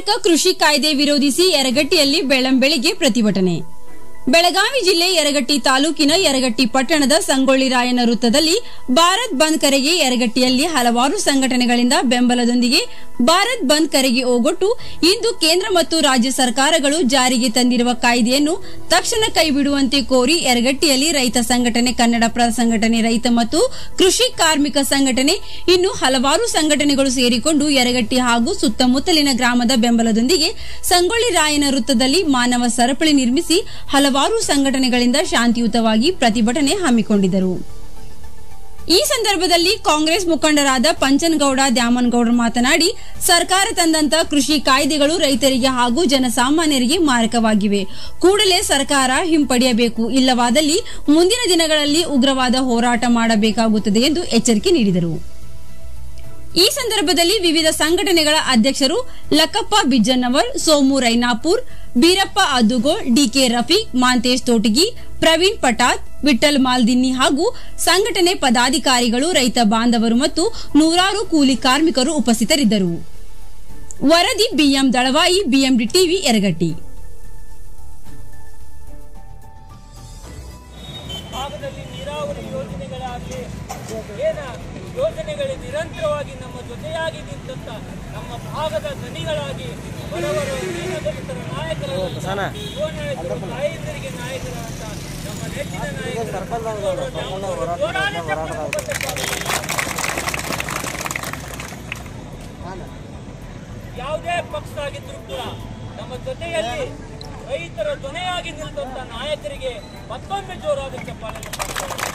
ಅಮಾನಕ ಕೃಷಿ ಕಾಯ್ದೆ ವಿರೋಧಿಸಿ ಯರಗಟ್ಟಿಯಲ್ಲಿ ಬೆಳ್ಳಂಬೆಳಿಗ್ಗೆ ಪ್ರತಿಭಟನೆ ಬೆಳಗಾವಿ ಜಿಲ್ಲೆ ಯರಗಟ್ಟಿ ತಾಲೂಕಿನ ಯರಗಟ್ಟಿ ಪಟ್ಟಣದ ಸಂಗೊಳ್ಳಿ ರಾಯನ ವೃತ್ತದಲ್ಲಿ ಭಾರತ್ ಬಂದ್ ಕರೆಗೆ ಯರಗಟ್ಟಿಯಲ್ಲಿ ಹಲವಾರು ಸಂಘಟನೆಗಳಿಂದ ಬೆಂಬಲದೊಂದಿಗೆ ಭಾರತ್ ಬಂದ್ ಕರೆಗೆ ಓಗೊಟ್ಟು ಇಂದು ಕೇಂದ್ರ ಮತ್ತು ರಾಜ್ಯ ಸರ್ಕಾರಗಳು ಜಾರಿಗೆ ತಂದಿರುವ ಕಾಯ್ದೆಯನ್ನು ತಕ್ಷಣ ಕೈಬಿಡುವಂತೆ ಕೋರಿ ಯರಗಟ್ಟಿಯಲ್ಲಿ ರೈತ ಸಂಘಟನೆ ಕನ್ನಡಪ್ರ ಸಂಘಟನೆ ರೈತ ಮತ್ತು ಕೃಷಿ ಕಾರ್ಮಿಕ ಸಂಘಟನೆ ಇನ್ನು ಹಲವಾರು ಸಂಘಟನೆಗಳು ಸೇರಿಕೊಂಡು ಯರಗಟ್ಟಿ ಹಾಗೂ ಸುತ್ತಮುತ್ತಲಿನ ಗ್ರಾಮದ ಬೆಂಬಲದೊಂದಿಗೆ ಸಂಗೊಳ್ಳಿ ರಾಯನ ವೃತ್ತದಲ್ಲಿ ಮಾನವ ಸರಪಳಿ ನಿರ್ಮಿಸಿ ಹಲವಾರು ಸಂಘಟನೆಗಳಿಂದ ಶಾಂತಿಯುತವಾಗಿ ಪ್ರತಿಭಟನೆ ಹಮ್ಮಿಕೊಂಡಿದ್ದರು ಈ ಸಂದರ್ಭದಲ್ಲಿ ಕಾಂಗ್ರೆಸ್ ಮುಖಂಡರಾದ ಪಂಚನಗೌಡ ದ್ಯಾಮನಗೌಡರು ಮಾತನಾಡಿ ಸರ್ಕಾರ ತಂದಂತ ಕೃಷಿ ಕಾಯ್ದೆಗಳು ರೈತರಿಗೆ ಹಾಗೂ ಜನಸಾಮಾನ್ಯರಿಗೆ ಮಾರಕವಾಗಿವೆ ಕೂಡಲೇ ಸರ್ಕಾರ ಹಿಂಪಡೆಯಬೇಕು ಇಲ್ಲವಾದಲ್ಲಿ ಮುಂದಿನ ದಿನಗಳಲ್ಲಿ ಉಗ್ರವಾದ ಹೋರಾಟ ಮಾಡಬೇಕಾಗುತ್ತದೆ ಎಂದು ಎಚ್ಚರಿಕೆ ನೀಡಿದರು ಈ ಸಂದರ್ಭದಲ್ಲಿ ವಿವಿಧ ಸಂಘಟನೆಗಳ ಅಧ್ಯಕ್ಷರು ಲಕ್ಕಪ್ಪ ಬಿಜ್ಜನ್ನವರ್ ಸೋಮು ರೈನಾಪುರ್ ಬೀರಪ್ಪ ಅದ್ದುಗೋಳ್ ಡಿಕೆ ರಫೀಕ್ ಮಾಂತೇಶ್ ತೋಟಗಿ ಪ್ರವೀಣ್ ಪಟಾತ್ ವಿಠಲ್ ಮಾಲ್ದಿನ್ನಿ ಹಾಗೂ ಸಂಘಟನೆ ಪದಾಧಿಕಾರಿಗಳು ರೈತ ಬಾಂಧವರು ಮತ್ತು ನೂರಾರು ಕೂಲಿ ಕಾರ್ಮಿಕರು ಉಪಸ್ಥಿತರಿದ್ದರು ವರದಿ BM Dalavayi BMD TV Yaragatti ಭಾಗದಲ್ಲಿ ನೀರಾವರಿ ಯೋಜನೆಗಳಾಗಲಿ ಏನ ಯೋಜನೆಗಳು ನಿರಂತರವಾಗಿ ನಮ್ಮ ಜೊತೆಯಾಗಿ ನಿಂತಂತ ನಮ್ಮ ಭಾಗದ ದನಿಗಳಾಗಿ ಬಡವರು ದೀನದಲಿತರ ನಾಯಕರು ಯುವ ನಾಯಕರು ತಾಯಂದಿರಿಗೆ ನಾಯಕರಾದಂತ ನಮ್ಮ ನೆಚ್ಚಿನ ನಾಯಕರು ಅವರು ಹೋರಾಟಕ್ಕೆ ಬಂದಿದ್ದಾರೆ. ಯಾವುದೇ ಪಕ್ಷ ಆಗಿದ್ರು ಕೂಡ ನಮ್ಮ ಜೊತೆಯಲ್ಲಿ ರೈತರ ದೊನೆಯಾಗಿ ನಿಂತಂತ ನಾಯಕರಿಗೆ ಮತ್ತೊಮ್ಮೆ ಜೋರಾದ ಚಪ್ಪಾಳೆ